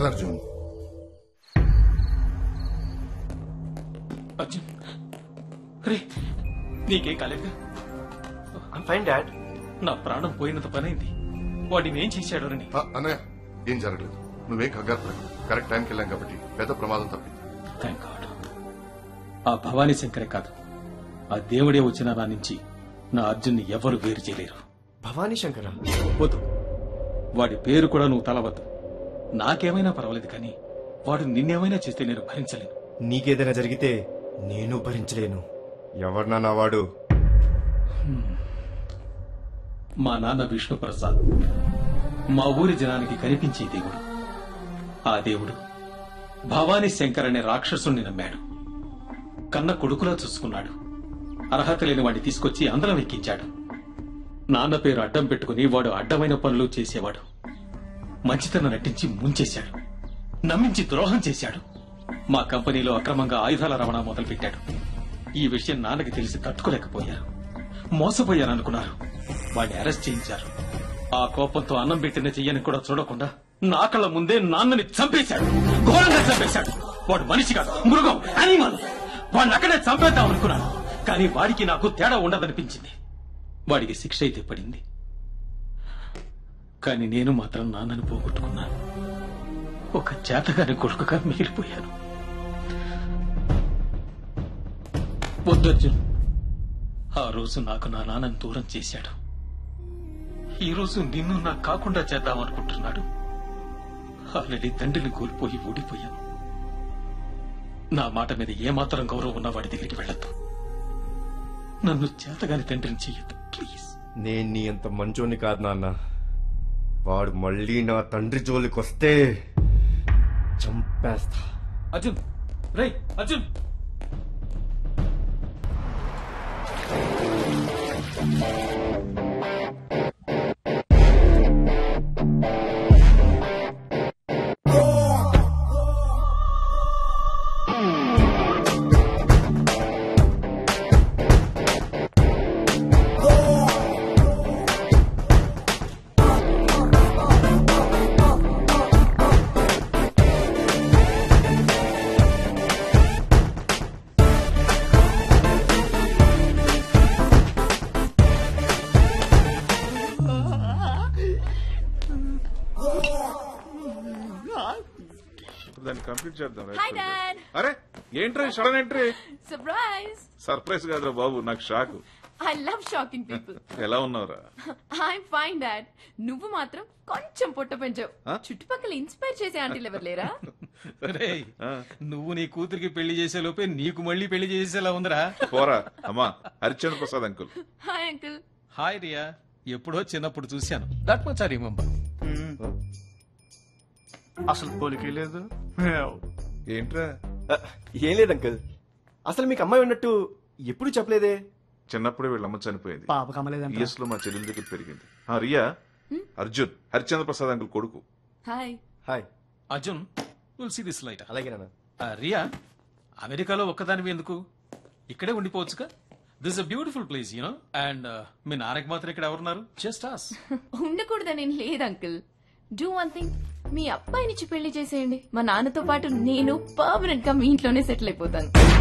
పదార్జున్ అర్జున్ రే నీకేం కాలేదుగా fine dad నా ప్రాణం పోయినంత పనైంది వాడిని ఏం చేశాడోనని ఆ, అన్నయ్య ఏం జరగలేదు నువ్వేం కంగారు పడకు కరెక్ట్ టైంకి వెళ్ళాం కాబట్టి పెద్ద ప్రమాదం తప్పింది థ్యాంక్ గాడ్ ఆ భవానీ శంకరే కాదు ఆ దేవుడే వచ్చిన నా నుంచి నా అర్జున్ని ఎవరు వేరు చేయలేరు భవానీ శంకర వద్దు వాడి పేరు కూడా నువ్వు తలవద్దు నాకేమైనా పర్వాలేదు కానీ వాడు నిన్నేమైనా చేస్తే నేను భరించలేను నీకేదైనా జరిగితే నేను భరించలేను ఎవరినా వాడు మా నాన్న విష్ణు ప్రసాద్ మా ఊరి జనానికి కనిపించే దేవుడు ఆ దేవుడు భవానీ శంకర్ అనే రాక్షసుణ్ణి నమ్మాడు కన్న కొడుకులా చూసుకున్నాడు అర్హత లేని వాడిని తీసుకొచ్చి అందరం ఎక్కించాడు నాన్న పేరు అడ్డం పెట్టుకుని వాడు అడ్డమైన పనులు చేసేవాడు మంచితనం నటించి ముంచేశాడు నమ్మించి ద్రోహం చేశాడు మా కంపెనీలో అక్రమంగా ఆయుధాల రవాణా మొదలుపెట్టాడు ఈ విషయం నాన్నకి తెలిసి తట్టుకోలేకపోయారు మోసపోయారనుకున్నారు వాడిని అరెస్ట్ చేయించారు ఆ కోపంతో అన్నం పెట్టిన చెయ్యని కూడా చూడకుండా నా కళ్ళ ముందే నాన్నని చంపేశాడు ఘోరంగా చంపేశాడు వాడు మనిషి కాదు మృగం అనిమల్ వాడిని అక్కడే చంపేద్దాం అనుకున్నాను కానీ వాడికి నాకు తేడా ఉండదనిపించింది వాడికి శిక్ష అయితే పడింది కానీ నేను మాత్రం నాన్నని పోగొట్టుకున్నాను ఒక చేతగాని కొడుకుగా మిగిలిపోయాను వద్దర్జున్ ఆ రోజు నాకు నా నాన్నని దూరం చేశాడు ఈ రోజు నిన్ను నాకు కాకుండా చేద్దామనుకుంటున్నాడు ఆల్రెడీ తండ్రిని కోల్పోయి ఊడిపోయాను నా మాట మీద ఏమాత్రం గౌరవం ఉన్న వాడి దగ్గరికి వెళ్ళొద్దు నన్ను చేతగాని తండ్రిని చెయ్యొద్దు ప్లీజ్ నేను నీ అంత మంచోని కాదు నాన్న వాడు మళ్ళీ నా తండ్రి జోలికి వస్తే చంపేస్తా అర్జున్ రై అర్జున్ దాన్ని కంప్లీట్ చేద్దాం Hi, Dad. అరే ఏంట్రా సడన్ ఎంట్రీ Surprise! సర్ప్రైజ్ కాదురా బాబు నాకు shock I love shocking people. ఎలా ఉన్నావురా I'm fine, Dad. నువ్వు మాత్రం కొంచెం పొట్ట పెంచావు Huh? చుట్టుపక్కల ఇన్స్పైర్ చేసే ఆంటీలు ఎవరు లేరా రేయ్, ఆ, నువ్వు నీ కూతురికి పెళ్లి చేసే లోపే నీకు మళ్ళీ పెళ్లి చేసేలా ఉందిరా పోరా అమ్మా Harichandra Prasad uncle hi uncle hi Riya ఎప్పుడో చిన్నప్పుడు చూశాను దట్ మచ్ ఐ రిమెంబర్ అసలు పోలికే లేదు ఏంట్రా ఆ, ఏం లేదు అంకుల్ అసలు మీకు అమ్మాయి ఉన్నట్టు ఎప్పుడు చెప్పలేదే చిన్నప్పుడే వీళ్ళ అమ్మ చనిపోయింది పాప కమ్మలేదంట యుఎస్ లో మా చెల్లెల దగ్గర పెరిగింది ఆ రియా అర్జున్ హరిచంద్ర ప్రసాద్ అంకుల్ కొడుకు hi hi Arjun will see this light అలాగే నాన్న రియా అమెరికాలో ఒక్కదానివి ఎందుకు ఇక్కడే ఉండిపోవచ్చుగా this a beautiful place you know and మీ నాన్నకి మాత్రం ఇక్కడ ఎవరున్నారు జస్ట్ ఆస్ ఉండకూడదని లేదు అంకుల్ డూ వన్ థింగ్ మీ అబ్బాయినిచ్చి పెళ్లి చేసేయండి మా నాన్నతో పాటు నేను పర్మనెంట్ గా మీ ఇంట్లోనే సెటిల్ అయిపోతాను